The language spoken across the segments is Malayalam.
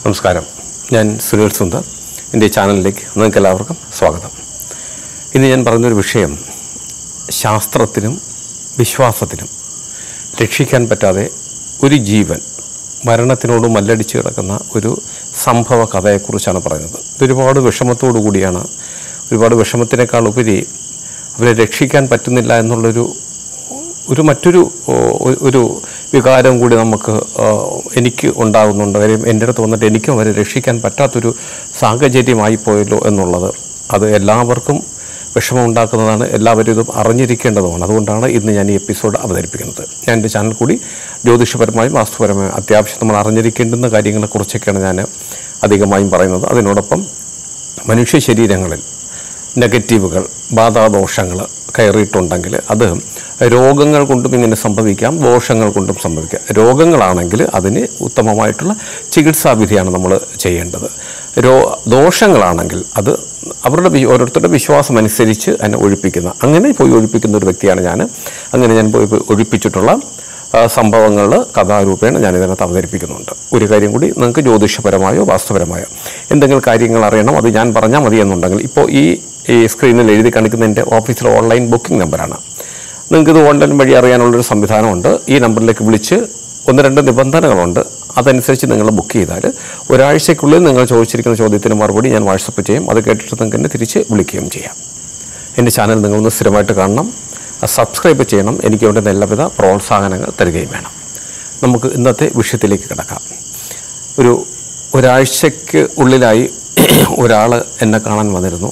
നമസ്കാരം ഞാൻ സുനിൽ സുന്ദർ എൻ്റെ ചാനലിലേക്ക് നിങ്ങൾക്ക് എല്ലാവർക്കും സ്വാഗതം ഇന്ന് ഞാൻ പറഞ്ഞൊരു വിഷയം ശാസ്ത്രത്തിനും വിശ്വാസത്തിനും രക്ഷിക്കാൻ പറ്റാതെ ഒരു ജീവൻ മരണത്തിനോട് മല്ലടിച്ച് കിടക്കുന്ന ഒരു സംഭവ കഥയെക്കുറിച്ചാണ് പറയുന്നത് ഇതൊരുപാട് വിഷമത്തോടു കൂടിയാണ് ഒരുപാട് വിഷമത്തിനേക്കാൾ ഉപരി അവരെ രക്ഷിക്കാൻ പറ്റുന്നില്ല എന്നുള്ളൊരു ഒരു മറ്റൊരു ഓ, ഒ- ഒരു വികാരം കൂടി നമുക്ക് ആ, എനിക്ക് ഉണ്ടാകുന്നുണ്ട് കാര്യം എൻ്റെ അടുത്ത് വന്നിട്ട് എനിക്കും അവരെ രക്ഷിക്കാൻ പറ്റാത്തൊരു സാഹചര്യമായി പോയല്ലോ എന്നുള്ളത് അത് എല്ലാവർക്കും വിഷമം ഉണ്ടാക്കുന്നതാണ് എല്ലാവരും ഇത് അറിഞ്ഞിരിക്കേണ്ടതുമാണ് അതുകൊണ്ടാണ് ഇന്ന് ഞാൻ ഈ എപ്പിസോഡ് അവതരിപ്പിക്കുന്നത് ഞാൻ എൻ്റെ ചാനൽ കൂടി ജ്യോതിഷപരമായും വാസ്തുപരമായും അത്യാവശ്യം നമ്മൾ അറിഞ്ഞിരിക്കേണ്ടുന്ന കാര്യങ്ങളെക്കുറിച്ചൊക്കെയാണ് ഞാൻ അധികമായും പറയുന്നത് അതിനോടൊപ്പം മനുഷ്യ ശരീരങ്ങളിൽ നെഗറ്റീവുകൾ ബാധാദോഷങ്ങൾ കയറിയിട്ടുണ്ടെങ്കിൽ അത് രോഗങ്ങൾ കൊണ്ടും ഇങ്ങനെ സംഭവിക്കാം ദോഷങ്ങൾ കൊണ്ടും സംഭവിക്കാം രോഗങ്ങളാണെങ്കിൽ അതിന് ഉത്തമമായിട്ടുള്ള ചികിത്സാവിധിയാണ് നമ്മൾ ചെയ്യേണ്ടത് രോ ദോഷങ്ങളാണെങ്കിൽ അത് അവരുടെ വി- ഓരോരുത്തരുടെ വിശ്വാസം അനുസരിച്ച് അതിനെ ഒഴിപ്പിക്കുന്ന അങ്ങനെ പോയി ഒഴിപ്പിക്കുന്ന ഒരു വ്യക്തിയാണ് ഞാൻ അങ്ങനെ ഞാൻ പോയി പോയി ഒഴിപ്പിച്ചിട്ടുള്ള സംഭവങ്ങൾ കഥാരൂപേണ ഞാൻ ഇതിനകത്ത് അവതരിപ്പിക്കുന്നുണ്ട് ഒരു കാര്യം കൂടി നിങ്ങൾക്ക് ജ്യോതിഷപരമായോ വാസ്തുപരമായോ എന്തെങ്കിലും കാര്യങ്ങൾ അറിയണം അത് ഞാൻ പറഞ്ഞാൽ മതി എന്നുണ്ടെങ്കിൽ ഇപ്പോൾ ഈ ഈ സ്ക്രീനിൽ എഴുതി കാണിക്കുന്ന എൻ്റെ ഓഫീസിലെ ഓൺലൈൻ ബുക്കിംഗ് നമ്പറാണ് നിങ്ങൾക്കിത് ഓൺലൈൻ വഴി അറിയാനുള്ളൊരു സംവിധാനമുണ്ട് ഈ നമ്പറിലേക്ക് വിളിച്ച് ഒന്ന് രണ്ട് നിബന്ധനകളുണ്ട് അതനുസരിച്ച് നിങ്ങൾ ബുക്ക് ചെയ്താൽ ഒരാഴ്ചയ്ക്കുള്ളിൽ നിങ്ങൾ ചോദിച്ചിരിക്കുന്ന ചോദ്യത്തിന് മറുപടി ഞാൻ വാട്സപ്പ് ചെയ്യും അത് കേട്ടിട്ട് നിങ്ങൾക്ക് എന്നെ തിരിച്ച് വിളിക്കുകയും ചെയ്യാം എൻ്റെ ചാനൽ നിങ്ങളൊന്ന് സ്ഥിരമായിട്ട് കാണണം സബ്സ്ക്രൈബ് ചെയ്യണം എനിക്ക് വേണ്ടുന്ന എല്ലാവിധ പ്രോത്സാഹനങ്ങൾ തരികയും വേണം നമുക്ക് ഇന്നത്തെ വിഷയത്തിലേക്ക് കിടക്കാം ഒരു ഒരാഴ്ചയ്ക്ക് ഉള്ളിലായി ഒരാൾ എന്നെ കാണാൻ വന്നിരുന്നു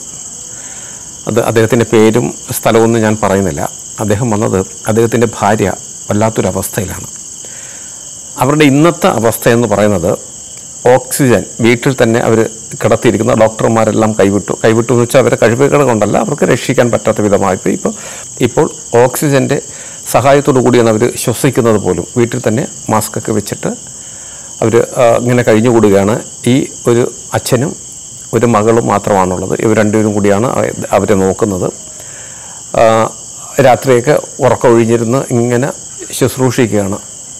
അത് അദ്ദേഹത്തിൻ്റെ പേരും സ്ഥലമൊന്നും ഞാൻ പറയുന്നില്ല അദ്ദേഹം വന്നത് അദ്ദേഹത്തിൻ്റെ ഭാര്യ വല്ലാത്തൊരവസ്ഥയിലാണ് അവരുടെ ഇന്നത്തെ അവസ്ഥ എന്ന് പറയുന്നത് ഓക്സിജൻ വീട്ടിൽ തന്നെ അവർ കിടത്തിയിരിക്കുന്ന ഡോക്ടർമാരെല്ലാം കൈവിട്ടു കൈവിട്ടു എന്ന് വെച്ചാൽ അവരെ കഴിവുകൾ കൊണ്ടല്ല അവർക്ക് രക്ഷിക്കാൻ പറ്റാത്ത വിധമായിപ്പോയി ഇപ്പോൾ ഇപ്പോൾ ഓക്സിജൻ്റെ സഹായത്തോടു കൂടിയാണ് അവർ ശ്വസിക്കുന്നത് പോലും വീട്ടിൽ തന്നെ മാസ്കൊക്കെ വെച്ചിട്ട് അവർ ഇങ്ങനെ കഴിഞ്ഞുകൂടുകയാണ് ഈ ഒരു അച്ഛനും ഒരു മകളും മാത്രമാണുള്ളത് ഇവർ രണ്ടുപേരും കൂടിയാണ് അവ- അവരെ നോക്കുന്നത് ആ, രാത്രിയൊക്കെ ഉറക്കമൊഴിഞ്ഞിരുന്ന് ഇങ്ങനെ ശുശ്രൂഷിക്കുകയാണ്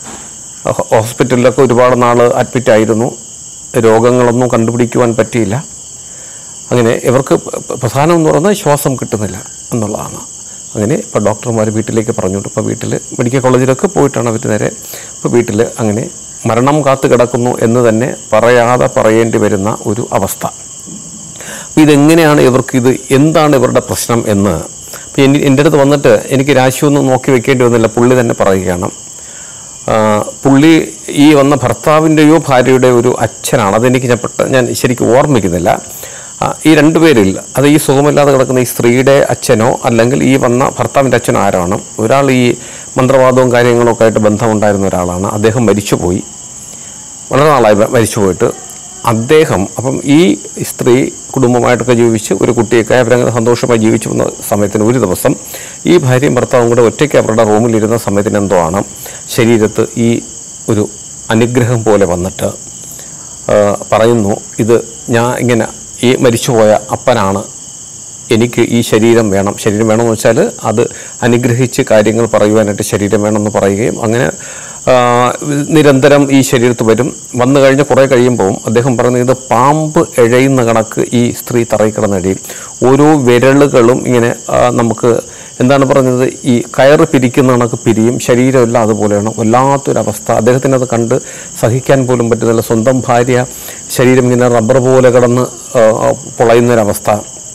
ഹോ- ഹോസ്പിറ്റലിലൊക്കെ ഒരുപാട് നാൾ അഡ്മിറ്റ് ആയിരുന്നു രോഗങ്ങളൊന്നും കണ്ടുപിടിക്കുവാൻ പറ്റിയില്ല അങ്ങനെ ഇവർക്ക് പ- പ- പ്രധാനം എന്ന് പറയുന്നത് ശ്വാസം കിട്ടുന്നില്ല എന്നുള്ളതാണ് അങ്ങനെ ഇപ്പോൾ ഡോക്ടർമാർ വീട്ടിലേക്ക് പറഞ്ഞുകൊണ്ട് ഇപ്പോൾ വീട്ടിൽ മെഡിക്കൽ കോളേജിലൊക്കെ പോയിട്ടാണ് അവർ നേരെ ഇപ്പോൾ വീട്ടിൽ അങ്ങനെ മരണം കാത്തു കിടക്കുന്നു എന്ന് തന്നെ പറയാതെ പറയേണ്ടി വരുന്ന ഒരു അവസ്ഥ അപ്പോൾ ഇതെങ്ങനെയാണ് ഇവർക്ക് ഇത് എന്താണ് ഇവരുടെ പ്രശ്നം എന്ന് അപ്പോൾ എനി എൻ്റെ അടുത്ത് വന്നിട്ട് എനിക്ക് രാശിയൊന്നും നോക്കി വെക്കേണ്ടി വന്നില്ല പുള്ളി തന്നെ പറയുകയാണ് ആ, പുള്ളി ഈ വന്ന ഭർത്താവിൻ്റെയോ ഭാര്യയുടെയോ ഒരു അച്ഛനാണ് അതെനിക്ക് ഞാൻ പെട്ട ഞാൻ ശരിക്കും ഓർമ്മിക്കുന്നില്ല ആ, ഈ രണ്ടുപേരിൽ അത് ഈ സുഖമില്ലാതെ കിടക്കുന്ന ഈ സ്ത്രീയുടെ അച്ഛനോ അല്ലെങ്കിൽ ഈ വന്ന ഭർത്താവിൻ്റെ അച്ഛനോ ആരാണ് ഒരാൾ ഈ മന്ത്രവാദവും കാര്യങ്ങളൊക്കെ ആയിട്ട് ബന്ധമുണ്ടായിരുന്ന ഒരാളാണ് അദ്ദേഹം മരിച്ചുപോയി വളരെ നാളായി മ- മരിച്ചുപോയിട്ട് അദ്ദേഹം അപ്പം ഈ സ്ത്രീ കുടുംബമായിട്ടൊക്കെ ജീവിച്ച് ഒരു കുട്ടിയൊക്കെ അവരങ്ങനെ സന്തോഷമായി ജീവിച്ചു വന്ന സമയത്തിന് ഒരു ദിവസം ഈ ഭാര്യയും ഭർത്താവും കൂടെ ഒറ്റയ്ക്ക് അവരുടെ റൂമിലിരുന്ന സമയത്തിന് എന്തോ ആണ് ശരീരത്ത് ഈ ഒരു അനുഗ്രഹം പോലെ വന്നിട്ട് ആ, പറയുന്നു ഇത് ഞാൻ ഇങ്ങനെ ഈ മരിച്ചുപോയ അപ്പനാണ് എനിക്ക് ഈ ശരീരം വേണം ശരീരം വേണമെന്ന് വെച്ചാൽ അത് അനുഗ്രഹിച്ച് കാര്യങ്ങൾ പറയുവാനായിട്ട് ശരീരം വേണമെന്ന് പറയുകയും അങ്ങനെ ആ, നിരന്തരം ഈ ശരീരത്ത് വരും വന്നു കഴിഞ്ഞ് കുറേ കഴിയുമ്പോൾ അദ്ദേഹം പറയുന്നത് ഇത് പാമ്പ് എഴയുന്ന കണക്ക് ഈ സ്ത്രീ തറയിൽ കിടന്നടിയും ഓരോ വിരലുകളും ഇങ്ങനെ ആ, നമുക്ക് എന്താണ് പറഞ്ഞത് ഈ കയറ് പിരിക്കുന്ന കണക്ക് പിരിയും ശരീരമെല്ലാം അതുപോലെയാണ് വല്ലാത്തൊരവസ്ഥ അദ്ദേഹത്തിന് അത് കണ്ട് സഹിക്കാൻ പോലും പറ്റുന്നില്ല സ്വന്തം ഭാര്യ ശരീരം ഇങ്ങനെ റബ്ബർ പോലെ കിടന്ന് ആ, ആ, പൊളയുന്നൊരവസ്ഥ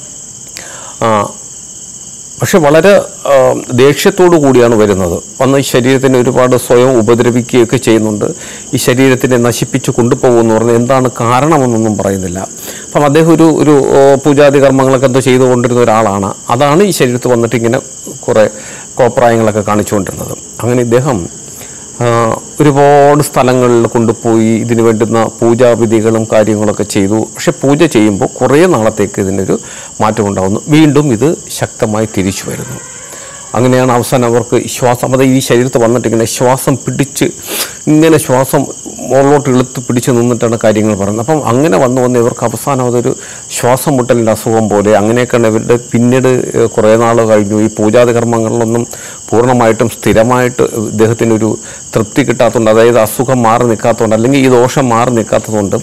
ആ, പക്ഷെ വളരെ ആ, ദേഷ്യത്തോടു കൂടിയാണ് വരുന്നത് വന്ന് ഈ ശരീരത്തിനെ ഒരുപാട് സ്വയം ഉപദ്രവിക്കുകയൊക്കെ ചെയ്യുന്നുണ്ട് ഈ ശരീരത്തിനെ നശിപ്പിച്ച് കൊണ്ടുപോകുമെന്ന് പറഞ്ഞാൽ എന്താണ് കാരണമെന്നൊന്നും പറയുന്നില്ല അപ്പം അദ്ദേഹം ഒരു ഒരു ഓ, പൂജാതി കർമ്മങ്ങളൊക്കെ എന്തോ ചെയ്തുകൊണ്ടിരുന്ന ഒരാളാണ് അതാണ് ഈ ശരീരത്തിൽ വന്നിട്ട് ഇങ്ങനെ കുറേ കോപ്രായങ്ങളൊക്കെ കാണിച്ചുകൊണ്ടിരുന്നത് അങ്ങനെ ഇദ്ദേഹം ആ, ഒരുപാട് സ്ഥലങ്ങളിൽ കൊണ്ടുപോയി ഇതിന് വേണ്ടുന്ന പൂജാവിധികളും കാര്യങ്ങളൊക്കെ ചെയ്തു പക്ഷെ പൂജ ചെയ്യുമ്പോൾ കുറേ നാളത്തേക്ക് ഇതിനൊരു മാറ്റം ഉണ്ടാകുന്നു വീണ്ടും ഇത് ശക്തമായി തിരിച്ചു വരുന്നു അങ്ങനെയാണ് അവസാനം അവർക്ക് ശ്വാസം അത് ഈ ശരീരത്തിൽ വന്നിട്ട് ഇങ്ങനെ ശ്വാസം പിടിച്ച് ഇങ്ങനെ ശ്വാസം മുകളിലോട്ട് ഇളുത്ത് പിടിച്ച് നിന്നിട്ടാണ് കാര്യങ്ങൾ പറയുന്നത് അപ്പം അങ്ങനെ വന്നു വന്ന് ഇവർക്ക് അവസാനം അതൊരു ശ്വാസം മുട്ടലിൻ്റെ അസുഖം പോലെ അങ്ങനെയൊക്കെയാണ് ഇവരുടെ പിന്നീട് ഏഹ്, കുറേ നാൾ കഴിഞ്ഞു ഈ പൂജാതി കർമ്മങ്ങളിലൊന്നും പൂർണ്ണമായിട്ടും സ്ഥിരമായിട്ട് ഇദ്ദേഹത്തിനൊരു തൃപ്തി കിട്ടാത്തതുകൊണ്ട് അതായത് അസുഖം മാറി നിൽക്കാത്തതുകൊണ്ട് അല്ലെങ്കിൽ ഈ ദോഷം മാറി നിൽക്കാത്തതുകൊണ്ട്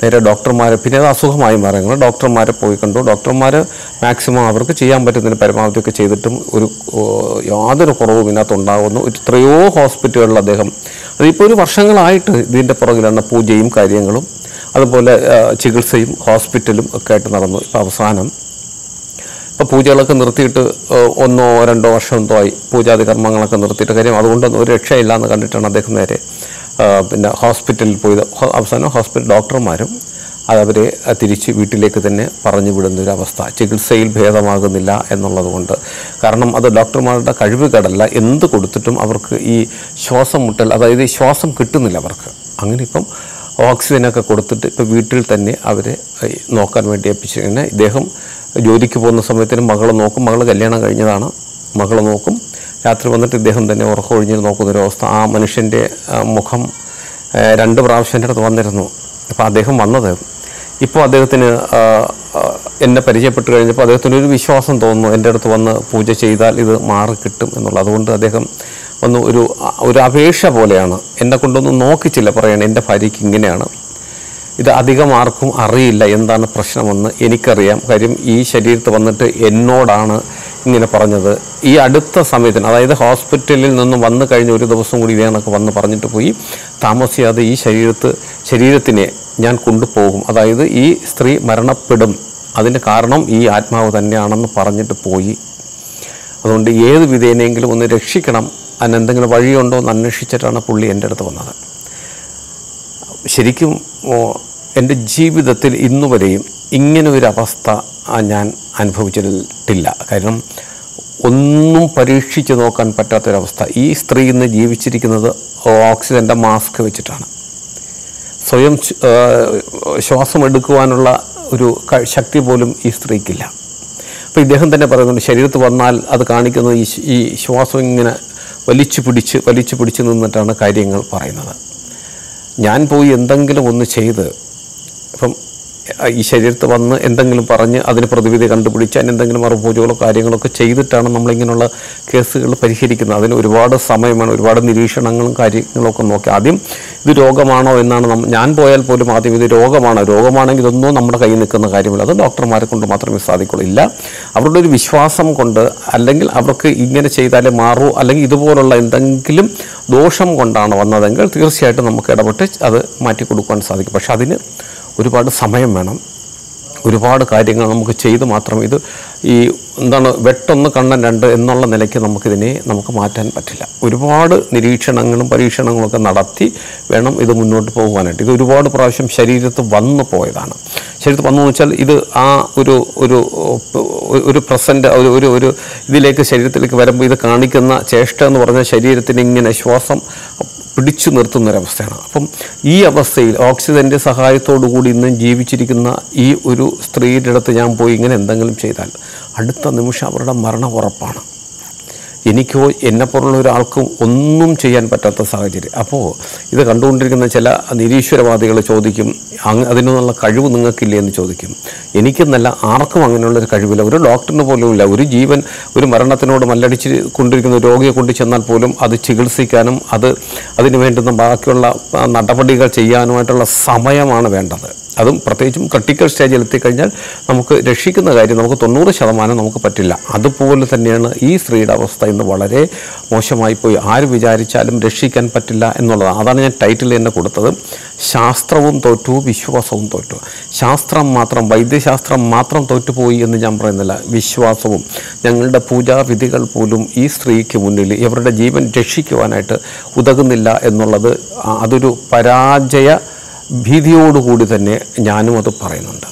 നേരെ ഡോക്ടർമാരെ പിന്നെ അത് അസുഖമായി മാറുന്നത് ഡോക്ടർമാരെ പോയി കണ്ടു ഡോക്ടർമാർ മാക്സിമം അവർക്ക് ചെയ്യാൻ പറ്റുന്നതിന് പരമാവധിയൊക്കെ ചെയ്തിട്ടും ഒരു ഓ, യാതൊരു കുറവും ഇതിനകത്ത് ഉണ്ടാകുന്നു എത്രയോ ഹോസ്പിറ്റലുകളിൽ അദ്ദേഹം അതിപ്പോൾ ഒരു വർഷങ്ങളായിട്ട് ഇതിൻ്റെ പുറകിലാണ് പൂജയും കാര്യങ്ങളും അതുപോലെ ആ, ചികിത്സയും ഹോസ്പിറ്റലും ഒക്കെ ആയിട്ട് നടന്നു ഇപ്പോൾ അവസാനം ഇപ്പോൾ പൂജകളൊക്കെ നിർത്തിയിട്ട് ഏഹ്, ഒന്നോ രണ്ടോ വർഷം എന്തോ ആയി പൂജാതി കർമ്മങ്ങളൊക്കെ നിർത്തിയിട്ട് കാര്യം അതുകൊണ്ടൊന്നും ഒരു രക്ഷയില്ല എന്ന് കണ്ടിട്ടാണ് അദ്ദേഹം നേരെ ഏഹ്, പിന്നെ ഹോസ്പിറ്റലിൽ പോയത് ഹോ- അവസാനം ഹോസ്പിറ്റൽ ഡോക്ടർമാരും അതവരെ തിരിച്ച് വീട്ടിലേക്ക് തന്നെ പറഞ്ഞു വിടുന്ന ഒരു അവസ്ഥ ചികിത്സയിൽ ഭേദമാകുന്നില്ല എന്നുള്ളത് കൊണ്ട് കാരണം അത് ഡോക്ടർമാരുടെ കഴിവുകേടല്ല എന്ത് കൊടുത്തിട്ടും അവർക്ക് ഈ ശ്വാസം മുട്ടൽ അതായത് ഈ ശ്വാസം കിട്ടുന്നില്ല അവർക്ക് അങ്ങനെ ഇപ്പം ഓക്സിജനൊക്കെ കൊടുത്തിട്ട് ഇപ്പോൾ വീട്ടിൽ തന്നെ അവരെ ഏഹ്, നോക്കാൻ വേണ്ടി ഏൽപ്പിച്ചിരിക്കുന്നത് ഇദ്ദേഹം ജോലിക്ക് പോകുന്ന സമയത്തിന് മകളെ നോക്കും മകൾ കല്യാണം കഴിഞ്ഞതാണ് മകളെ നോക്കും രാത്രി വന്നിട്ട് ഇദ്ദേഹം തന്നെ ഉറക്കമൊഴിഞ്ഞ് നോക്കുന്നൊരു അവസ്ഥ ആ മനുഷ്യൻ്റെ ആ, മുഖം ആ, രണ്ട് പ്രാവശ്യം എൻ്റെ അടുത്ത് വന്നിരുന്നു അപ്പോൾ അദ്ദേഹം വന്നത് ഇപ്പോൾ അദ്ദേഹത്തിന് ആ, ആ, എന്നെ പരിചയപ്പെട്ട് കഴിഞ്ഞപ്പോൾ അദ്ദേഹത്തിന് ഒരു വിശ്വാസം തോന്നുന്നു എൻ്റെ അടുത്ത് വന്ന് പൂജ ചെയ്താൽ ഇത് മാറി കിട്ടും എന്നുള്ളത് അതുകൊണ്ട് അദ്ദേഹം ഒന്ന് ഒരു ഒരു അപേക്ഷ പോലെയാണ് എന്നെ കൊണ്ടൊന്ന് നോക്കിച്ചില്ല പറയണം എൻ്റെ ഭാര്യയ്ക്ക് ഇങ്ങനെയാണ് ഇത് അധികം ആർക്കും അറിയില്ല എന്താണ് പ്രശ്നമെന്ന് എനിക്കറിയാം കാര്യം ഈ ശരീരത്ത് വന്നിട്ട് എന്നോടാണ് ഇങ്ങനെ പറഞ്ഞത് ഈ അടുത്ത സമയത്തിന് അതായത് ഹോസ്പിറ്റലിൽ നിന്ന് വന്നു കഴിഞ്ഞ ഒരു ദിവസം കൂടി ഇതേണൊക്കെ വന്ന് പറഞ്ഞിട്ട് പോയി താമസിയാതെ ഈ ശരീരത്ത് ശരീരത്തിനെ ഞാൻ കൊണ്ടുപോകും അതായത് ഈ സ്ത്രീ മരണപ്പെടും അതിന് കാരണം ഈ ആത്മാവ് തന്നെയാണെന്ന് പറഞ്ഞിട്ട് പോയി അതുകൊണ്ട് ഏത് വിധേനയെങ്കിലും ഒന്ന് രക്ഷിക്കണം അതിനെന്തെങ്കിലും വഴിയുണ്ടോ എന്ന് അന്വേഷിച്ചിട്ടാണ് പുള്ളി എൻ്റെ അടുത്ത് വന്നത് ശരിക്കും ഓ, എൻ്റെ ജീവിതത്തിൽ ഇന്നുവരെയും ഇങ്ങനെ ഒരു അവസ്ഥ ആ, ഞാൻ അനുഭവിച്ചിട്ടില്ല കാരണം ഒന്നും പരീക്ഷിച്ച് നോക്കാൻ പറ്റാത്തൊരവസ്ഥ ഈ സ്ത്രീ ഇന്ന് ജീവിച്ചിരിക്കുന്നത് ഓക്സിജൻ്റെ മാസ്ക് വെച്ചിട്ടാണ് സ്വയം ശ്- ആ, ശ്വാസം എടുക്കുവാനുള്ള ഒരു ക- ശക്തി പോലും ഈ സ്ത്രീക്കില്ല അപ്പോൾ ഇദ്ദേഹം തന്നെ പറയുന്നുണ്ട് ശരീരത്ത് വന്നാൽ അത് കാണിക്കുന്നത് ഈ ശ്- ഈ ശ്വാസം ഇങ്ങനെ വലിച്ചു പിടിച്ച് വലിച്ചു പിടിച്ച് നിന്നിട്ടാണ് കാര്യങ്ങൾ പറയുന്നത് ഞാൻ പോയി എന്തെങ്കിലും ഒന്ന് ചെയ്ത് ഇപ്പം അഹ് ഈ ശരീരത്ത് വന്ന് എന്തെങ്കിലും പറഞ്ഞ് അതിന് പ്രതിവിധി കണ്ടുപിടിച്ച് അതിന് എന്തെങ്കിലും മറുപൂജകളോ കാര്യങ്ങളൊക്കെ ചെയ്തിട്ടാണ് നമ്മളിങ്ങനെയുള്ള കേസുകൾ പരിഹരിക്കുന്നത് അതിന് ഒരുപാട് സമയം വേണം ഒരുപാട് നിരീക്ഷണങ്ങളും കാര്യങ്ങളൊക്കെ നോക്കി ആദ്യം ഇത് രോഗമാണോ എന്നാണ് നമ്മ ഞാൻ പോയാൽ പോലും ആദ്യം ഇത് രോഗമാണോ രോഗമാണെങ്കിൽ ഇതൊന്നും നമ്മുടെ കയ്യിൽ നിൽക്കുന്ന കാര്യമില്ല അത് ഡോക്ടർമാരെ കൊണ്ട് മാത്രമേ സാധിക്കുള്ളൂ ഇല്ല അവരുടെ ഒരു വിശ്വാസം കൊണ്ട് അല്ലെങ്കിൽ അവർക്ക് ഇങ്ങനെ ചെയ്താലേ മാറൂ അല്ലെങ്കിൽ ഇതുപോലുള്ള എന്തെങ്കിലും ദോഷം കൊണ്ടാണ് വന്നതെങ്കിൽ തീർച്ചയായിട്ടും നമുക്ക് ഇടപെട്ട് അത് മാറ്റി കൊടുക്കുവാൻ സാധിക്കും പക്ഷെ അതിന് ഒരുപാട് സമയം വേണം ഒരുപാട് കാര്യങ്ങൾ നമുക്ക് ചെയ്ത് മാത്രം ഇത് ഈ എന്താണ് വെട്ടൊന്ന് കണ്ണൻ രണ്ട് എന്നുള്ള നിലയ്ക്ക് നമുക്കിതിനെ നമുക്ക് മാറ്റാൻ പറ്റില്ല ഒരുപാട് നിരീക്ഷണങ്ങളും പരീക്ഷണങ്ങളൊക്കെ നടത്തി വേണം ഇത് മുന്നോട്ട് പോകുവാനായിട്ട് ഇത് ഒരുപാട് പ്രാവശ്യം ശരീരത്ത് വന്നു പോയതാണ് ശരീരത്ത് വന്നു എന്ന് വെച്ചാൽ ഇത് ആ ഒരു ഒരു ഒരു പ്രസൻറ്റ് ഒരു ഒരു ഒരു ഇതിലേക്ക് ശരീരത്തിലേക്ക് വരുമ്പോൾ ഇത് കാണിക്കുന്ന ചേഷ്ട എന്ന് പറഞ്ഞാൽ ശരീരത്തിന് ഇങ്ങനെ ശ്വാസം പിടിച്ചു നിർത്തുന്നൊരവസ്ഥയാണ് അപ്പം ഈ അവസ്ഥയിൽ ഓക്സിജൻ്റെ സഹായത്തോടു കൂടി ഇന്നും ജീവിച്ചിരിക്കുന്ന ഈ ഒരു സ്ത്രീയുടെ അടുത്ത് ഞാൻ പോയി ഇങ്ങനെ എന്തെങ്കിലും ചെയ്താൽ അടുത്ത നിമിഷം അവരുടെ മരണം ഉറപ്പാണ് എനിക്കോ എന്നെപ്പോലുള്ള ഒരാൾക്കും ഒന്നും ചെയ്യാൻ പറ്റാത്ത സാഹചര്യം അപ്പോൾ ഇത് കണ്ടുകൊണ്ടിരിക്കുന്ന ചില നിരീശ്വരവാദികൾ ചോദിക്കും അങ്ങ് അതിനുള്ള കഴിവ് നിങ്ങൾക്കില്ലേ എന്ന് ചോദിക്കും എനിക്കെന്നല്ല ആർക്കും അങ്ങനെയുള്ളൊരു കഴിവില്ല ഒരു ഡോക്ടറിന് പോലും ഇല്ല ഒരു ജീവൻ ഒരു മരണത്തിനോട് മല്ലടിച്ച് കൊണ്ടിരിക്കുന്ന ഒരു രോഗിയെ കൊണ്ട് ചെന്നാൽ പോലും അത് ചികിത്സിക്കാനും അത് അതിന് വേണ്ടുന്ന ബാക്കിയുള്ള ആ, നടപടികൾ ചെയ്യാനുമായിട്ടുള്ള സമയമാണ് വേണ്ടത് അതും പ്രത്യേകിച്ചും ക്രിട്ടിക്കൽ സ്റ്റേജിൽ എത്തിക്കഴിഞ്ഞാൽ നമുക്ക് രക്ഷിക്കുന്ന കാര്യം നമുക്ക് തൊണ്ണൂറ് ശതമാനം നമുക്ക് പറ്റില്ല അതുപോലെ തന്നെയാണ് ഈ സ്ത്രീയുടെ അവസ്ഥ ഇന്ന് വളരെ മോശമായി പോയി ആര് വിചാരിച്ചാലും രക്ഷിക്കാൻ പറ്റില്ല എന്നുള്ളതാണ് അതാണ് ഞാൻ ടൈറ്റിൽ തന്നെ കൊടുത്തത് ശാസ്ത്രവും തോറ്റു വിശ്വാസവും തോറ്റു ശാസ്ത്രം മാത്രം വൈദ്യശാസ്ത്രം മാത്രം തോറ്റുപോയി എന്ന് ഞാൻ പറയുന്നില്ല വിശ്വാസവും ഞങ്ങളുടെ പൂജാവിധികൾ പോലും ഈ സ്ത്രീക്ക് മുന്നിൽ ഇവരുടെ ജീവൻ രക്ഷിക്കുവാനായിട്ട് ഉതകുന്നില്ല എന്നുള്ളത് ആ, അതൊരു പരാജയ ഭീതിയോടുകൂടി തന്നെ ഞാനും അത് പറയുന്നുണ്ട്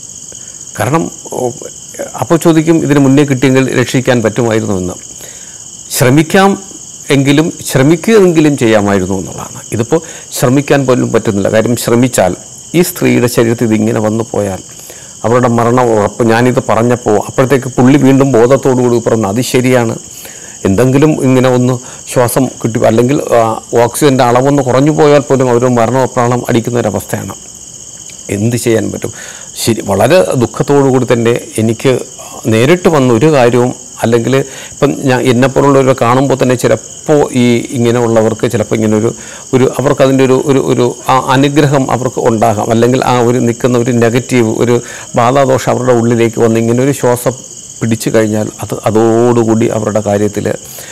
കാരണം ഓ, അപ്പോൾ ചോദിക്കും ഇതിന് മുന്നേ കിട്ടിയെങ്കിൽ രക്ഷിക്കാൻ പറ്റുമായിരുന്നു എന്ന് ശ്രമിക്കാം എങ്കിലും ശ്രമിക്കുകയെങ്കിലും ചെയ്യാമായിരുന്നു എന്നുള്ളതാണ് ഇതിപ്പോൾ ശ്രമിക്കാൻ പോലും പറ്റുന്നില്ല കാര്യം ശ്രമിച്ചാൽ ഈ സ്ത്രീയുടെ ശരീരത്തിൽ ഇതിങ്ങനെ വന്നു പോയാൽ അവരുടെ മരണം ഉറപ്പ് ഞാനിത് പറഞ്ഞപ്പോൾ അപ്പോഴത്തേക്ക് പുള്ളി വീണ്ടും ബോധത്തോടു കൂടി പറഞ്ഞു അത് ശരിയാണ് എന്തെങ്കിലും ഇങ്ങനെ ഒന്ന് ശ്വാസം കിട്ടി അല്ലെങ്കിൽ ആ, ഓക്സിജൻ്റെ അളവൊന്ന് കുറഞ്ഞു പോയാൽ പോലും അവർ മരണപ്രാണം അടിക്കുന്ന ഒരവസ്ഥയാണ് എന്ത് ചെയ്യാൻ പറ്റും ശരി വളരെ ദുഃഖത്തോടു കൂടി തന്നെ എനിക്ക് നേരിട്ട് വന്ന ഒരു കാര്യവും അല്ലെങ്കിൽ ഇപ്പം ഞാൻ എന്നെപ്പോലുള്ളവരെ കാണുമ്പോൾ തന്നെ ചിലപ്പോൾ ഈ ഇങ്ങനെയുള്ളവർക്ക് ചിലപ്പോൾ ഇങ്ങനെ ഒരു ഒരു അവർക്ക് അതിൻ്റെ ഒരു ഒരു ഒരു ആ അനുഗ്രഹം അവർക്ക് ഉണ്ടാകാം അല്ലെങ്കിൽ ആ ഒരു നിൽക്കുന്ന ഒരു നെഗറ്റീവ് ഒരു ബാധാദോഷം അവരുടെ ഉള്ളിലേക്ക് വന്ന് ഇങ്ങനെ ഒരു ശ്വാസം പിടിച്ചു കഴിഞ്ഞാൽ അത് അതോടുകൂടി അവരുടെ കാര്യത്തിൽ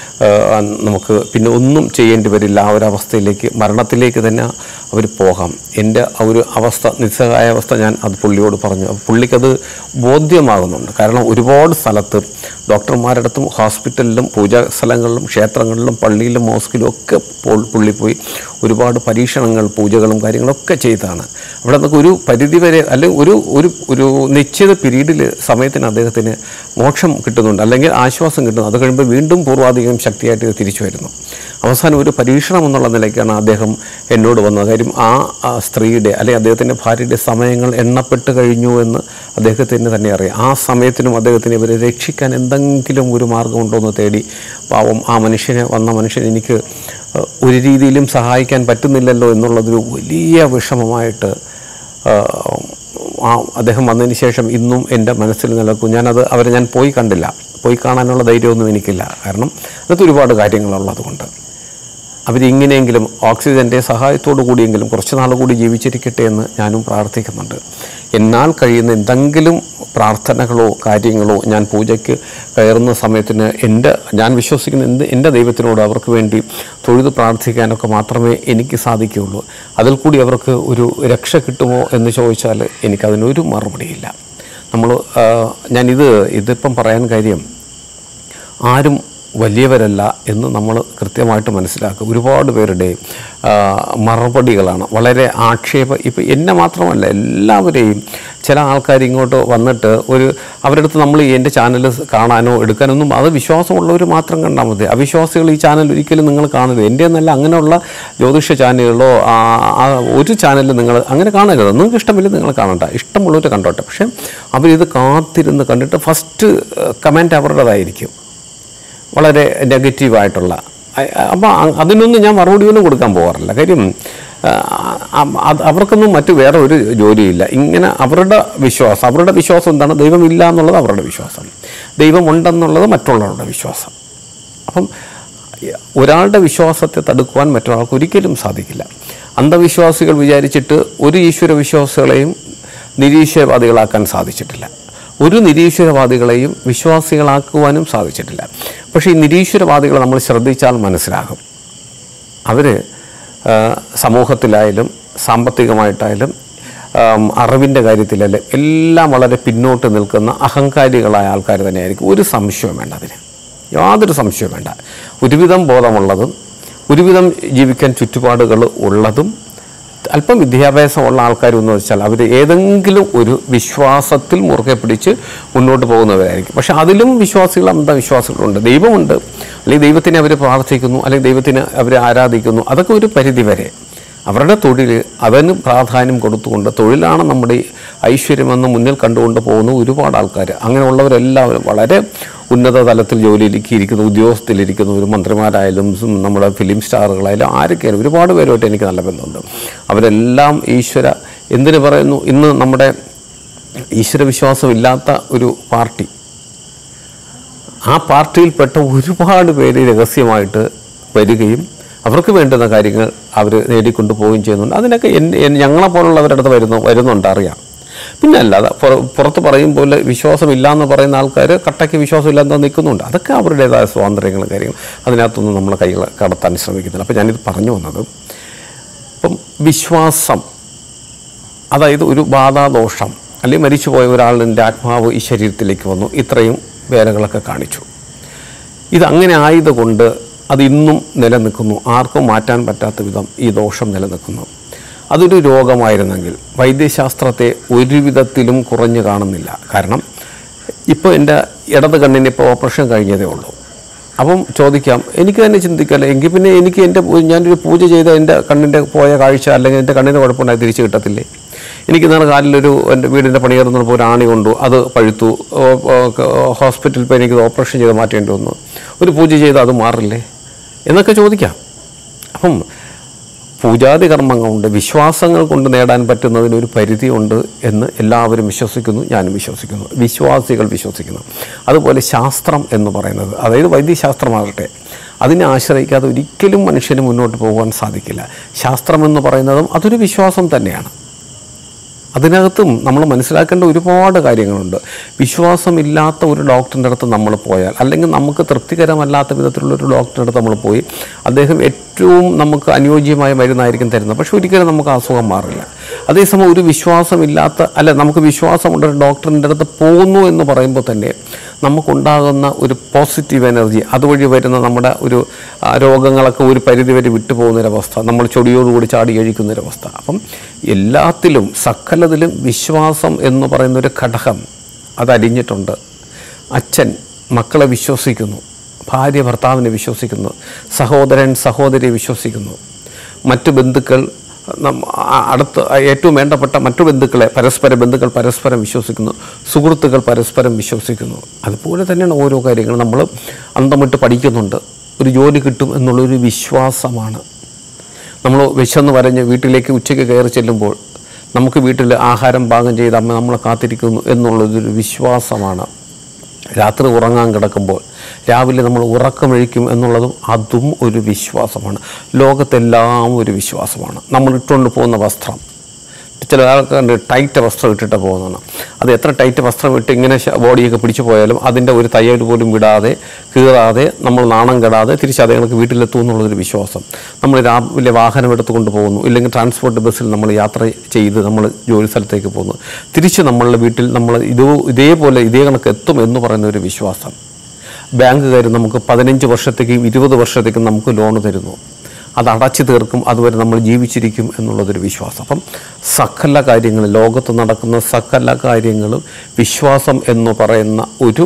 നമുക്ക് പിന്നെ ഒന്നും ചെയ്യേണ്ടി വരില്ല ആ ഒരു അവസ്ഥയിലേക്ക് മരണത്തിലേക്ക് തന്നെ അവർ പോകാം എൻ്റെ ആ ഒരു അവസ്ഥ നിസ്സഹായ അവസ്ഥ ഞാൻ അത് പുള്ളിയോട് പറഞ്ഞു അപ്പോൾ പുള്ളിക്കത് ബോധ്യമാകുന്നുണ്ട് കാരണം ഒരുപാട് സ്ഥലത്ത് ഡോക്ടർമാരുടെ അടുത്തും ഹോസ്പിറ്റലിലും പൂജാ സ്ഥലങ്ങളിലും ക്ഷേത്രങ്ങളിലും പള്ളിയിലും മോസ്കിലും ഒക്കെ പോ- പുള്ളി പോയി ഒരുപാട് പരീക്ഷണങ്ങൾ പൂജകളും കാര്യങ്ങളൊക്കെ ചെയ്താണ് അവിടെ നിന്നൊക്കെ ഒരു പരിധി വരെ അല്ലെങ്കിൽ ഒരു ഒരു ഒരു നിശ്ചിത പീരീഡിൽ സമയത്തിന് അദ്ദേഹത്തിന് മോക്ഷം കിട്ടുന്നുണ്ട് അല്ലെങ്കിൽ ആശ്വാസം കിട്ടുന്നു അത് കഴിയുമ്പോൾ വീണ്ടും പൂർവാധികം ശക്തിയായിട്ട് ഇത് തിരിച്ചു വരുന്നു അവസാനം ഒരു പരീക്ഷണം എന്നുള്ള നിലയ്ക്കാണ് അദ്ദേഹം എന്നോട് വന്നത് കാര്യം ആ ആ സ്ത്രീയുടെ അല്ലെങ്കിൽ അദ്ദേഹത്തിൻ്റെ ഭാര്യയുടെ സമയങ്ങൾ എണ്ണപ്പെട്ട് കഴിഞ്ഞു എന്ന് അദ്ദേഹത്തിന് തന്നെ അറിയാം ആ സമയത്തിനും അദ്ദേഹത്തിന് ഇവരെ രക്ഷിക്കാൻ എന്തെങ്കിലും ഒരു മാർഗമുണ്ടോ എന്ന് തേടി പാവം ആ മനുഷ്യനെ വന്ന മനുഷ്യൻ എനിക്ക് ഏഹ്, ഒരു രീതിയിലും സഹായിക്കാൻ പറ്റുന്നില്ലല്ലോ എന്നുള്ളതൊരു വലിയ വിഷമമായിട്ട് ഏഹ്, ആ അദ്ദേഹം വന്നതിന് ശേഷം ഇന്നും എൻ്റെ മനസ്സിൽ നിലനിൽക്കും ഞാനത് അവരെ ഞാൻ പോയി കണ്ടില്ല പോയി കാണാനുള്ള ധൈര്യമൊന്നും എനിക്കില്ല കാരണം അതൊക്കെ ഒരുപാട് കാര്യങ്ങളുള്ളത് കൊണ്ട് അവരിങ്ങനെയെങ്കിലും ഓക്സിജൻ്റെ സഹായത്തോടു കൂടിയെങ്കിലും കുറച്ച് നാൾ കൂടി ജീവിച്ചിരിക്കട്ടെ എന്ന് ഞാനും പ്രാർത്ഥിക്കുന്നുണ്ട് എന്നാൽ കഴിയുന്ന എന്തെങ്കിലും പ്രാർത്ഥനകളോ കാര്യങ്ങളോ ഞാൻ പൂജയ്ക്ക് കയറുന്ന സമയത്തിന് എൻ്റെ ഞാൻ വിശ്വസിക്കുന്ന എന്ത് എൻ്റെ ദൈവത്തിനോട് അവർക്ക് വേണ്ടി തൊഴുത് പ്രാർത്ഥിക്കാനൊക്കെ മാത്രമേ എനിക്ക് സാധിക്കുകയുള്ളൂ അതിൽ കൂടി അവർക്ക് ഒരു രക്ഷ കിട്ടുമോ എന്ന് ചോദിച്ചാൽ എനിക്കതിനൊരു മറുപടിയില്ല നമ്മൾ ഞാനിത് ഇതിപ്പം പറയാൻ കാര്യം ആരും വലിയവരല്ല എന്ന് നമ്മൾ കൃത്യമായിട്ട് മനസ്സിലാക്കുക ഒരുപാട് പേരുടെ ആ, മറുപടികളാണ് വളരെ ആക്ഷേപ ഇപ്പം എന്നെ മാത്രമല്ല എല്ലാവരെയും ചില ആൾക്കാർ ഇങ്ങോട്ട് വന്നിട്ട് ഒരു അവരുടെ അടുത്ത് നമ്മൾ എൻ്റെ ചാനൽ കാണാനോ എടുക്കാനോ ഒന്നും അത് വിശ്വാസമുള്ളവർ മാത്രം കണ്ടാൽ മതി അവിശ്വാസികൾ ഈ ചാനൽ ഒരിക്കലും നിങ്ങൾ കാണരുത് എൻ്റെ എന്നല്ല അങ്ങനെയുള്ള ജ്യോതിഷ ചാനലുകളോ ആ, ആ, ഒരു ചാനലിൽ നിങ്ങൾ അങ്ങനെ കാണരുത് നിങ്ങൾക്ക് ഇഷ്ടമില്ല നിങ്ങൾ കാണണ്ട ഇഷ്ടമുള്ളവർ കണ്ടോട്ടെ പക്ഷേ അവരിത് കാത്തിരുന്ന് കണ്ടിട്ട് ഫസ്റ്റ് കമൻറ്റ് അവരുടേതായിരിക്കും വളരെ നെഗറ്റീവായിട്ടുള്ള അപ്പോൾ അതിനൊന്നും ഞാൻ മറുപടി ഒന്നും കൊടുക്കാൻ പോകാറില്ല കാര്യം ആ, ആ, അത് അവർക്കൊന്നും മറ്റു വേറെ ഒരു ജോലിയില്ല ഇങ്ങനെ അവരുടെ വിശ്വാസം അവരുടെ വിശ്വാസം എന്താണ് ദൈവമില്ല എന്നുള്ളത് അവരുടെ വിശ്വാസം ദൈവമുണ്ടെന്നുള്ളത് മറ്റുള്ളവരുടെ വിശ്വാസം അപ്പം ഒരാളുടെ വിശ്വാസത്തെ തടുക്കുവാൻ മറ്റൊരാൾക്ക് ഒരിക്കലും സാധിക്കില്ല അന്ധവിശ്വാസികൾ വിചാരിച്ചിട്ട് ഒരു ഈശ്വര വിശ്വാസികളെയും നിരീശ്വരവാദികളാക്കാൻ സാധിച്ചിട്ടില്ല ഒരു നിരീശ്വരവാദികളെയും വിശ്വാസികളാക്കുവാനും സാധിച്ചിട്ടില്ല പക്ഷേ ഈ നിരീശ്വരവാദികളെ നമ്മൾ ശ്രദ്ധിച്ചാൽ മനസ്സിലാകും അവർ സമൂഹത്തിലായാലും സാമ്പത്തികമായിട്ടായാലും ആം, അറിവിൻ്റെ കാര്യത്തിലായാലും എല്ലാം വളരെ പിന്നോട്ട് നിൽക്കുന്ന അഹങ്കാരികളായ ആൾക്കാർ തന്നെയായിരിക്കും ഒരു സംശയവും വേണ്ട അതിന് യാതൊരു സംശയവും വേണ്ട ഒരുവിധം ബോധമുള്ളതും ഒരുവിധം ജീവിക്കാൻ ചുറ്റുപാടുകൾ ഉള്ളതും അല്പം വിദ്യാഭ്യാസമുള്ള ആൾക്കാരെന്ന് വെച്ചാൽ അവർ ഏതെങ്കിലും ഒരു വിശ്വാസത്തിൽ മുറുകെ പിടിച്ച് മുന്നോട്ട് പോകുന്നവരായിരിക്കും പക്ഷെ അതിലും വിശ്വാസികൾ അന്ധവിശ്വാസികളുണ്ട് ദൈവമുണ്ട് അല്ലെങ്കിൽ ദൈവത്തിനെ അവർ പ്രാർത്ഥിക്കുന്നു അല്ലെങ്കിൽ ദൈവത്തിനെ അവർ ആരാധിക്കുന്നു അതൊക്കെ ഒരു പരിധി വരെ അവരുടെ തൊഴിൽ അതിന് പ്രാധാന്യം കൊടുത്തുകൊണ്ട് തൊഴിലാണ് നമ്മുടെ ഈ ഐശ്വര്യമെന്ന് മുന്നിൽ കണ്ടുകൊണ്ട് പോകുന്ന ഒരുപാട് ആൾക്കാർ അങ്ങനെയുള്ളവരെല്ലാവരും വളരെ ഉന്നത തലത്തിൽ ജോലിയിലേക്ക് ഇരിക്കുന്ന ഉദ്യോഗസ്ഥത്തിലിരിക്കുന്നവർ മന്ത്രിമാരായാലും ഉം, നമ്മുടെ ഫിലിം സ്റ്റാറുകളായാലും ആരൊക്കെയായാലും ഒരുപാട് പേരുമായിട്ട് എനിക്ക് നല്ല ബന്ധമുണ്ട് അവരെല്ലാം ഈശ്വര എന്തിനു പറയുന്നു ഇന്ന് നമ്മുടെ ഈശ്വരവിശ്വാസം ഇല്ലാത്ത ഒരു പാർട്ടി ആ പാർട്ടിയിൽപ്പെട്ട ഒരുപാട് പേര് രഹസ്യമായിട്ട് വരികയും അവർക്ക് വേണ്ടുന്ന കാര്യങ്ങൾ അവർ നേടിക്കൊണ്ട് പോവുകയും ചെയ്യുന്നുണ്ട് അതിനൊക്കെ എൻ- എൻ- ഞങ്ങളെപ്പോലുള്ളവരുടെ അടുത്ത് വരുന്നു വരുന്നുണ്ട് അറിയാം പിന്നെ അല്ലാതെ പുറ- പുറത്ത് പറയും പോലെ വിശ്വാസമില്ല എന്ന് പറയുന്ന ആൾക്കാർ കട്ടയ്ക്ക് വിശ്വാസമില്ലാതെ നിൽക്കുന്നുണ്ട് അതൊക്കെ അവരുടേതായ സ്വാതന്ത്ര്യങ്ങളും കാര്യങ്ങൾ അതിനകത്തൊന്നും നമ്മൾ കൈകൾ കടത്താൻ ശ്രമിക്കുന്നില്ല അപ്പോൾ ഞാനിത് പറഞ്ഞു വന്നത് ഇപ്പം വിശ്വാസം അതായത് ഒരു ബാധാദോഷം അല്ലെങ്കിൽ മരിച്ചുപോയ ഒരാളിൻ്റെ ആത്മാവ് ഈ ശരീരത്തിലേക്ക് വന്നു ഇത്രയും വേലകളൊക്കെ കാണിച്ചു ഇത് അങ്ങനെ ആയതുകൊണ്ട് അത് ഇന്നും നിലനിൽക്കുന്നു ആർക്കും മാറ്റാൻ പറ്റാത്ത വിധം ഈ ദോഷം നിലനിൽക്കുന്നു അതൊരു രോഗമായിരുന്നെങ്കിൽ വൈദ്യശാസ്ത്രത്തെ ഒരു വിധത്തിലും കുറഞ്ഞു കാണുന്നില്ല കാരണം ഇപ്പോൾ എൻ്റെ ഇടത് കണ്ണിന് ഇപ്പോൾ ഓപ്പറേഷൻ കഴിഞ്ഞതേ ഉള്ളൂ അപ്പം ചോദിക്കാം എനിക്ക് തന്നെ ചിന്തിക്കല്ലേ എങ്കിൽ പിന്നെ എനിക്ക് എൻ്റെ പൂ- ഞാനൊരു പൂജ ചെയ്ത എൻ്റെ കണ്ണിൻ്റെ പോയ കാഴ്ച അല്ലെങ്കിൽ എൻ്റെ കണ്ണിന് കുഴപ്പമുണ്ടായി തിരിച്ച് കിട്ടത്തില്ലേ എനിക്ക് ഇന്നലെ കാലിലൊരു എൻ്റെ വീടിൻ്റെ പണിയേറുന്നപ്പോൾ ഒരു ആണി കൊണ്ടു അത് പഴുത്തു ഓ, ഓ, ക- ഹോസ്പിറ്റലിൽ പോയി എനിക്ക് ഓപ്പറേഷൻ ചെയ്ത് മാറ്റേണ്ടി വന്നു ഒരു പൂജ ചെയ്ത് അത് മാറില്ലേ എന്നൊക്കെ ചോദിക്കാം അപ്പം പൂജാതി കർമ്മങ്ങളുണ്ട് വിശ്വാസങ്ങൾ കൊണ്ട് നേടാൻ പറ്റുന്നതിന് ഒരു പരിധിയുണ്ട് എന്ന് എല്ലാവരും വിശ്വസിക്കുന്നു ഞാനും വിശ്വസിക്കുന്നു വിശ്വാസികൾ വിശ്വസിക്കുന്നു അതുപോലെ ശാസ്ത്രം എന്ന് പറയുന്നത് അതായത് വൈദ്യശാസ്ത്രമാകട്ടെ അതിനെ ആശ്രയിക്കാതെ ഒരിക്കലും മനുഷ്യന് മുന്നോട്ട് പോകാൻ സാധിക്കില്ല ശാസ്ത്രം എന്ന് പറയുന്നതും അതൊരു വിശ്വാസം തന്നെയാണ് അതിനകത്തും നമ്മൾ മനസ്സിലാക്കേണ്ട ഒരുപാട് കാര്യങ്ങളുണ്ട് വിശ്വാസമില്ലാത്ത ഒരു ഡോക്ടറിൻ്റെ അടുത്ത് നമ്മൾ പോയാൽ അല്ലെങ്കിൽ നമുക്ക് തൃപ്തികരമല്ലാത്ത വിധത്തിലുള്ള ഒരു ഡോക്ടറുടെ അടുത്ത് നമ്മൾ പോയി അദ്ദേഹം ഏറ്റവും നമുക്ക് അനുയോജ്യമായ മരുന്നായിരിക്കും തരുന്നത് പക്ഷെ ഒരിക്കലും നമുക്ക് അസുഖം മാറില്ല അതേസമയം ഒരു വിശ്വാസമില്ലാത്ത അല്ല നമുക്ക് വിശ്വാസമുള്ള ഒരു ഡോക്ടറിൻ്റെ അടുത്ത് പോകുന്നു എന്ന് പറയുമ്പോൾ തന്നെ നമുക്കുണ്ടാകുന്ന ഒരു പോസിറ്റീവ് എനർജി അതുവഴി വരുന്ന നമ്മുടെ ഒരു ആ, രോഗങ്ങളൊക്കെ ഒരു പരിധി വരെ വിട്ടുപോകുന്നൊരവസ്ഥ നമ്മൾ ചൊടിയോടുകൂടി ചാടി കഴിക്കുന്നൊരവസ്ഥ അപ്പം എല്ലാത്തിലും സകലതിലും വിശ്വാസം എന്ന് പറയുന്ന ഒരു ഘടകം അതലിഞ്ഞിട്ടുണ്ട് അച്ഛൻ മക്കളെ വിശ്വസിക്കുന്നു ഭാര്യ ഭർത്താവിനെ വിശ്വസിക്കുന്നു സഹോദരൻ സഹോദരിയെ വിശ്വസിക്കുന്നു മറ്റു ബന്ധുക്കൾ നം- ആ- അടുത്ത് ഏറ്റവും വേണ്ടപ്പെട്ട മറ്റു ബന്ധുക്കളെ പരസ്പര ബന്ധുക്കൾ പരസ്പരം വിശ്വസിക്കുന്നു സുഹൃത്തുക്കൾ പരസ്പരം വിശ്വസിക്കുന്നു അതുപോലെ തന്നെയാണ് ഓരോ കാര്യങ്ങളും നമ്മൾ അന്തമിട്ട് പഠിക്കുന്നുണ്ട് ഒരു ജോലി കിട്ടും എന്നുള്ളൊരു വിശ്വാസമാണ് നമ്മൾ വിശന്ന് വരഞ്ഞ് വീട്ടിലേക്ക് ഉച്ചയ്ക്ക് കയറി ചെല്ലുമ്പോൾ നമുക്ക് വീട്ടിൽ ആഹാരം പാകം ചെയ്ത് അമ്മ നമ്മളെ കാത്തിരിക്കുന്നു എന്നുള്ളതൊരു വിശ്വാസമാണ് രാത്രി ഉറങ്ങാൻ കിടക്കുമ്പോൾ രാവിലെ നമ്മൾ ഉറക്കമഴിക്കും എന്നുള്ളതും അതും ഒരു വിശ്വാസമാണ് ലോകത്തെല്ലാം ഒരു വിശ്വാസമാണ് നമ്മൾ ഇട്ടുകൊണ്ട് പോകുന്ന വസ്ത്രം ചില ആൾക്കാരുണ്ട് ടൈറ്റ് വസ്ത്രം ഇട്ടിട്ട് പോകുന്നതാണ് അത് എത്ര ടൈറ്റ് വസ്ത്രം ഇട്ട് ഇങ്ങനെ ശ- ബോഡിയൊക്കെ പിടിച്ചു പോയാലും അതിൻ്റെ ഒരു തയ്യൽ പോലും വിടാതെ കീറാതെ നമ്മൾ നാണം കെടാതെ തിരിച്ച് അതേ കണക്ക് വീട്ടിലെത്തും എന്നുള്ളതൊരു വിശ്വാസം നമ്മൾ രാവിലെ വാഹനം എടുത്തുകൊണ്ട് പോകുന്നു ഇല്ലെങ്കിൽ ട്രാൻസ്പോർട്ട് ബസ്സിൽ നമ്മൾ യാത്ര ചെയ്ത് നമ്മൾ ജോലി സ്ഥലത്തേക്ക് പോകുന്നു തിരിച്ച് നമ്മളുടെ വീട്ടിൽ നമ്മൾ ഇത് ഇതേപോലെ ഇതേ കണക്ക് എത്തും എന്ന് പറയുന്ന ഒരു വിശ്വാസം ബാങ്കുകാർ നമുക്ക് പതിനഞ്ച് വർഷത്തേക്കും ഇരുപത് വർഷത്തേക്കും നമുക്ക് ലോൺ തരുന്നു അത് അടച്ചു തീർക്കും അതുവരെ നമ്മൾ ജീവിച്ചിരിക്കും എന്നുള്ളതൊരു വിശ്വാസം അപ്പം സകല കാര്യങ്ങൾ ലോകത്ത് നടക്കുന്ന സകല കാര്യങ്ങളും വിശ്വാസം എന്ന് പറയുന്ന ഒരു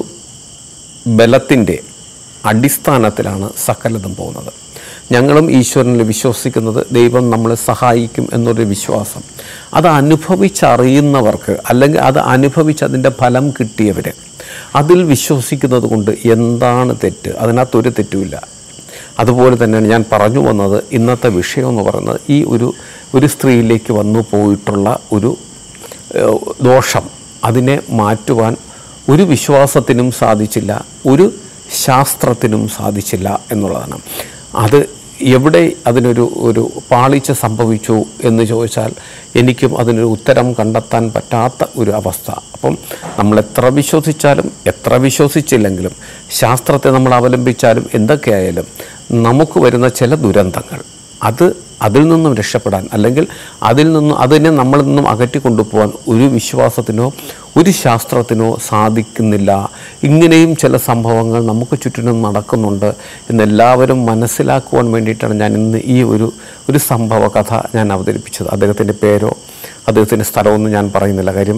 ബലത്തിൻ്റെ അടിസ്ഥാനത്തിലാണ് സകലതും പോകുന്നത് ഞങ്ങളും ഈശ്വരനിൽ വിശ്വസിക്കുന്നത് ദൈവം നമ്മളെ സഹായിക്കും എന്നൊരു വിശ്വാസം അത് അനുഭവിച്ചറിയുന്നവർക്ക് അല്ലെങ്കിൽ അത് അനുഭവിച്ച് അതിൻ്റെ ഫലം കിട്ടിയവർ അതിൽ വിശ്വസിക്കുന്നത് കൊണ്ട് എന്താണ് തെറ്റ് അതിനകത്തൊരു തെറ്റുമില്ല അതുപോലെ തന്നെയാണ് ഞാൻ പറഞ്ഞു വന്നത് ഇന്നത്തെ വിഷയം എന്ന് പറയുന്നത് ഈ ഒരു ഒരു സ്ത്രീയിലേക്ക് വന്നു പോയിട്ടുള്ള ഒരു ഏഹ്, ദോഷം അതിനെ മാറ്റുവാൻ ഒരു വിശ്വാസത്തിനും സാധിച്ചില്ല ഒരു ശാസ്ത്രത്തിനും സാധിച്ചില്ല എന്നുള്ളതാണ് അത് എവിടെ അതിനൊരു ഒരു പാളിച്ച സംഭവിച്ചു എന്ന് ചോദിച്ചാൽ എനിക്കും അതിനൊരു ഉത്തരം കണ്ടെത്താൻ പറ്റാത്ത ഒരു അവസ്ഥ അപ്പം നമ്മൾ എത്ര വിശ്വസിച്ചാലും എത്ര വിശ്വസിച്ചില്ലെങ്കിലും ശാസ്ത്രത്തെ നമ്മൾ അവലംബിച്ചാലും എന്തൊക്കെയായാലും നമുക്ക് വരുന്ന ചില ദുരന്തങ്ങൾ അത് അതിൽ നിന്നും രക്ഷപ്പെടാൻ അല്ലെങ്കിൽ അതിൽ നിന്നും അതിനെ നമ്മളിൽ നിന്നും അകറ്റി കൊണ്ടുപോകാൻ ഒരു വിശ്വാസത്തിനോ ഒരു ശാസ്ത്രത്തിനോ സാധിക്കുന്നില്ല ഇങ്ങനെയും ചില സംഭവങ്ങൾ നമുക്ക് ചുറ്റിനും നടക്കുന്നുണ്ട് എന്നെല്ലാവരും മനസ്സിലാക്കുവാൻ വേണ്ടിയിട്ടാണ് ഞാൻ ഇന്ന് ഈ ഒരു ഒരു സംഭവ കഥ ഞാൻ അവതരിപ്പിച്ചത് അദ്ദേഹത്തിൻ്റെ പേരോ അദ്ദേഹത്തിൻ്റെ സ്ഥലമൊന്നും ഞാൻ പറയുന്നില്ല കാര്യം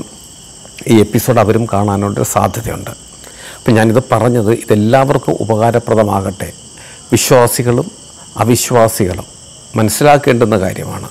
ഈ എപ്പിസോഡ് അവരും കാണാനുള്ള സാധ്യതയുണ്ട് അപ്പം ഞാനിത് പറഞ്ഞത് ഇതെല്ലാവർക്കും ഉപകാരപ്രദമാകട്ടെ വിശ്വാസികളും അവിശ്വാസികളും മനസ്സിലാക്കേണ്ടുന്ന കാര്യമാണ്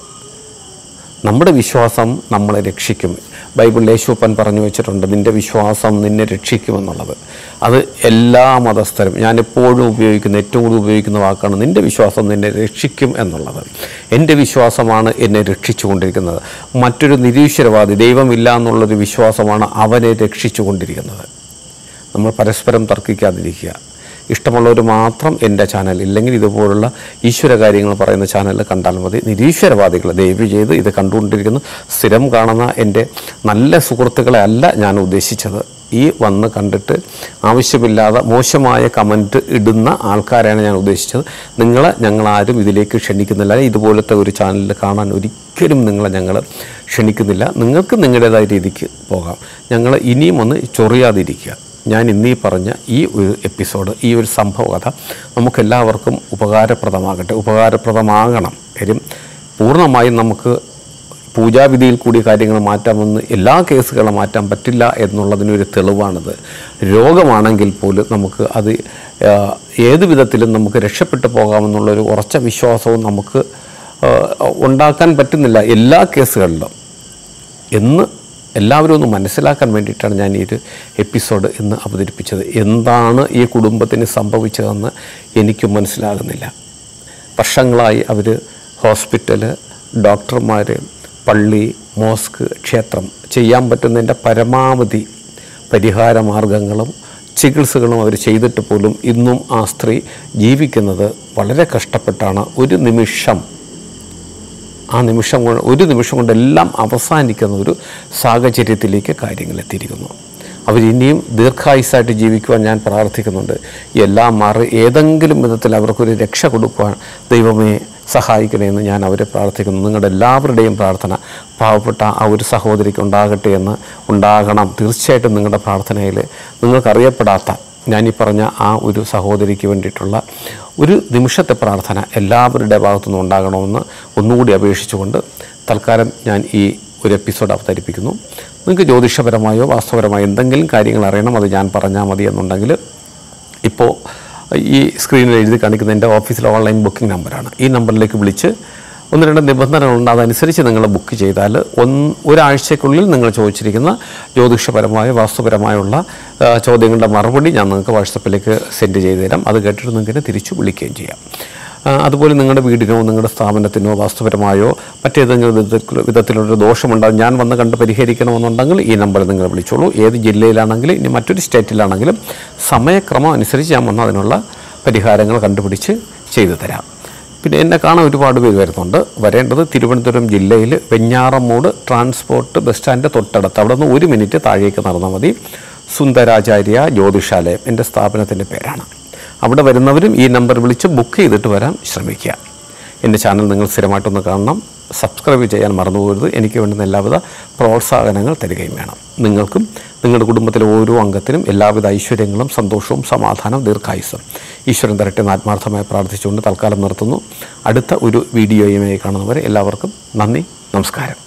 നമ്മുടെ വിശ്വാസം നമ്മളെ രക്ഷിക്കും ബൈബിളിൽ യേശുപ്പൻ പറഞ്ഞു വെച്ചിട്ടുണ്ട് നിൻ്റെ വിശ്വാസം നിന്നെ രക്ഷിക്കുമെന്നുള്ളത് അത് എല്ലാ മതസ്ഥരും ഞാൻ എപ്പോഴും ഉപയോഗിക്കുന്ന ഏറ്റവും കൂടുതൽ ഉപയോഗിക്കുന്ന വാക്കാണ് നിൻ്റെ വിശ്വാസം നിന്നെ രക്ഷിക്കും എന്നുള്ളത് എൻ്റെ വിശ്വാസമാണ് എന്നെ രക്ഷിച്ചുകൊണ്ടിരിക്കുന്നത് മറ്റൊരു നിരീശ്വരവാദി ദൈവമില്ല എന്നുള്ളൊരു വിശ്വാസമാണ് അവനെ രക്ഷിച്ചുകൊണ്ടിരിക്കുന്നത് നമ്മൾ പരസ്പരം തർക്കിക്കാതിരിക്കുക ഇഷ്ടമുള്ളവർ മാത്രം എൻ്റെ ചാനൽ ഇല്ലെങ്കിൽ ഇതുപോലുള്ള ഈശ്വര കാര്യങ്ങൾ പറയുന്ന ചാനൽ കണ്ടാൽ മതി നിരീശ്വരവാദികൾ ദയവ് ചെയ്ത് ഇത് കണ്ടുകൊണ്ടിരിക്കുന്ന സ്ഥിരം കാണുന്ന എൻ്റെ നല്ല സുഹൃത്തുക്കളെ അല്ല ഞാൻ ഉദ്ദേശിച്ചത് ഈ വന്ന് കണ്ടിട്ട് ആവശ്യമില്ലാതെ മോശമായ കമൻറ്റ് ഇടുന്ന ആൾക്കാരെയാണ് ഞാൻ ഉദ്ദേശിച്ചത് നിങ്ങളെ ഞങ്ങളാരും ഇതിലേക്ക് ക്ഷണിക്കുന്നില്ല ഇതുപോലത്തെ ഒരു ചാനലിൽ കാണാൻ ഒരിക്കലും നിങ്ങളെ ഞങ്ങൾ ക്ഷണിക്കുന്നില്ല നിങ്ങൾക്ക് നിങ്ങളുടേതായ രീതിക്ക് പോകാം ഞങ്ങൾ ഇനിയും ഒന്ന് ചൊറിയാതിരിക്കുക ഞാൻ ഇന്നീ പറഞ്ഞ ഈ ഒരു എപ്പിസോഡ് ഈ ഒരു സംഭവ കഥ നമുക്കെല്ലാവർക്കും ഉപകാരപ്രദമാകട്ടെ ഉപകാരപ്രദമാകണം കാര്യം പൂർണ്ണമായും നമുക്ക് പൂജാവിധിയിൽ കൂടി കാര്യങ്ങൾ മാറ്റാമെന്ന് എല്ലാ കേസുകളും മാറ്റാൻ പറ്റില്ല എന്നുള്ളതിനൊരു തെളിവാണിത് രോഗമാണെങ്കിൽ പോലും നമുക്ക് അത് ആ, ഏത് വിധത്തിലും നമുക്ക് രക്ഷപ്പെട്ടു പോകാമെന്നുള്ളൊരു ഉറച്ച വിശ്വാസവും നമുക്ക് ആ, ഉണ്ടാക്കാൻ പറ്റുന്നില്ല എല്ലാ കേസുകളിലും എന്ന് എല്ലാവരും ഒന്ന് മനസ്സിലാക്കാൻ വേണ്ടിയിട്ടാണ് ഞാൻ ഈ ഒരു എപ്പിസോഡ് ഇന്ന് അവതരിപ്പിച്ചത് എന്താണ് ഈ കുടുംബത്തിന് സംഭവിച്ചതെന്ന് എനിക്ക് മനസ്സിലാകുന്നില്ല വർഷങ്ങളായി അവർ ഹോസ്പിറ്റല് ഡോക്ടർമാർ പള്ളി മോസ്ക് ക്ഷേത്രം ചെയ്യാൻ പറ്റുന്നതിൻ്റെ പരമാവധി പരിഹാര മാർഗങ്ങളും ചികിത്സകളും അവർ ചെയ്തിട്ട് പോലും ഇന്നും ആ സ്ത്രീ ജീവിക്കുന്നത് വളരെ കഷ്ടപ്പെട്ടാണ് ഒരു നിമിഷം ആ നിമിഷം കൊണ്ട് ഒരു നിമിഷം കൊണ്ട് എല്ലാം അവസാനിക്കുന്ന ഒരു സാഹചര്യത്തിലേക്ക് കാര്യങ്ങൾ എത്തിയിരിക്കുന്നു അവരിനിയും ദീർഘായുസായിട്ട് ജീവിക്കുവാൻ ഞാൻ പ്രാർത്ഥിക്കുന്നുണ്ട് എല്ലാം മാറി ഏതെങ്കിലും വിധത്തിൽ അവർക്കൊരു രക്ഷ കൊടുക്കുവാൻ ദൈവമേ സഹായിക്കണമെന്ന് ഞാൻ അവരെ പ്രാർത്ഥിക്കുന്നു നിങ്ങളുടെ എല്ലാവരുടെയും പ്രാർത്ഥന പാവപ്പെട്ട ആ ഒരു സഹോദരിക്ക് ഉണ്ടാകട്ടെ എന്ന് ഉണ്ടാകണം തീർച്ചയായിട്ടും നിങ്ങളുടെ പ്രാർത്ഥനയിൽ നിങ്ങൾക്കറിയപ്പെടാത്ത ഞാനീ പറഞ്ഞ ആ ഒരു സഹോദരിക്ക് വേണ്ടിയിട്ടുള്ള ഒരു നിമിഷത്തെ പ്രാർത്ഥന എല്ലാവരുടെ ഭാഗത്തുനിന്നും ഉണ്ടാകണമെന്ന് ഒന്നുകൂടി അപേക്ഷിച്ചുകൊണ്ട് തൽക്കാലം ഞാൻ ഈ ഒരു എപ്പിസോഡ് അവതരിപ്പിക്കുന്നു നിങ്ങൾക്ക് ജ്യോതിഷപരമായോ വാസ്തവപരമായോ എന്തെങ്കിലും കാര്യങ്ങൾ അറിയണം അത് ഞാൻ പറഞ്ഞാൽ മതി എന്നുണ്ടെങ്കിൽ ഇപ്പോൾ ഈ സ്ക്രീനിൽ എഴുതി കാണിക്കുന്ന എൻ്റെ ഓഫീസിലെ ഓൺലൈൻ ബുക്കിംഗ് നമ്പറാണ് ഈ നമ്പറിലേക്ക് വിളിച്ച് ഒന്ന് രണ്ട് നിബന്ധനകളുണ്ട് അതനുസരിച്ച് നിങ്ങൾ ബുക്ക് ചെയ്താൽ ഒന്ന് ഒരാഴ്ചയ്ക്കുള്ളിൽ നിങ്ങൾ ചോദിച്ചിരിക്കുന്ന ജ്യോതിഷപരമായ വാസ്തുപരമായുള്ള ആ, ചോദ്യങ്ങളുടെ മറുപടി ഞാൻ നിങ്ങൾക്ക് വാട്സപ്പിലേക്ക് സെൻഡ് ചെയ്ത് തരാം അത് കേട്ടിട്ട് നിങ്ങൾക്ക് എന്നെ തിരിച്ചു വിളിക്കുകയും ചെയ്യാം ആ, അതുപോലെ നിങ്ങളുടെ വീടിനോ നിങ്ങളുടെ സ്ഥാപനത്തിനോ വാസ്തുപരമായോ മറ്റേതെങ്കിലും വിധത്തിൽ വിധത്തിലൊരു ദോഷമുണ്ടാകും ഞാൻ വന്ന് കണ്ട് പരിഹരിക്കണമെന്നുണ്ടെങ്കിൽ ഈ നമ്പറിൽ നിങ്ങൾ വിളിച്ചോളൂ ഏത് ജില്ലയിലാണെങ്കിലും ഇനി മറ്റൊരു സ്റ്റേറ്റിലാണെങ്കിലും സമയക്രമം അനുസരിച്ച് ഞാൻ വന്ന് അതിനുള്ള പരിഹാരങ്ങൾ കണ്ടുപിടിച്ച് ചെയ്തു തരാം പിന്നെ എന്നെ കാണാൻ ഒരുപാട് പേര് വരുന്നുണ്ട് വരേണ്ടത് തിരുവനന്തപുരം ജില്ലയിൽ വെഞ്ഞാറമ്മൂട് ട്രാൻസ്പോർട്ട് ബസ് സ്റ്റാൻഡ് തൊട്ടടുത്ത് അവിടെ നിന്ന് ഒരു മിനിറ്റ് താഴേക്ക് നടന്നാൽ മതി സുന്ദരാചാര്യ ജ്യോതിഷാലയം എൻ്റെ സ്ഥാപനത്തിൻ്റെ പേരാണ് അവിടെ വരുന്നവരും ഈ നമ്പർ വിളിച്ച് ബുക്ക് ചെയ്തിട്ട് വരാൻ ശ്രമിക്കുക എൻ്റെ ചാനൽ നിങ്ങൾ സ്ഥിരമായിട്ടൊന്ന് കാണണം സബ്സ്ക്രൈബ് ചെയ്യാൻ മറന്നു പോകരുത് എനിക്ക് വേണ്ടുന്ന എല്ലാവിധ പ്രോത്സാഹനങ്ങൾ തരികയും വേണം നിങ്ങൾക്കും നിങ്ങളുടെ കുടുംബത്തിലെ ഓരോ അംഗത്തിനും എല്ലാവിധ ഐശ്വര്യങ്ങളും സന്തോഷവും സമാധാനവും ദീർഘായുസ്സും ഈശ്വരൻ തരട്ടെ എന്ന് ആത്മാർത്ഥമായി പ്രാർത്ഥിച്ചുകൊണ്ട് തൽക്കാലം നിർത്തുന്നു അടുത്ത ഒരു വീഡിയോയുമായി കാണുന്നവരെ എല്ലാവർക്കും നന്ദി നമസ്കാരം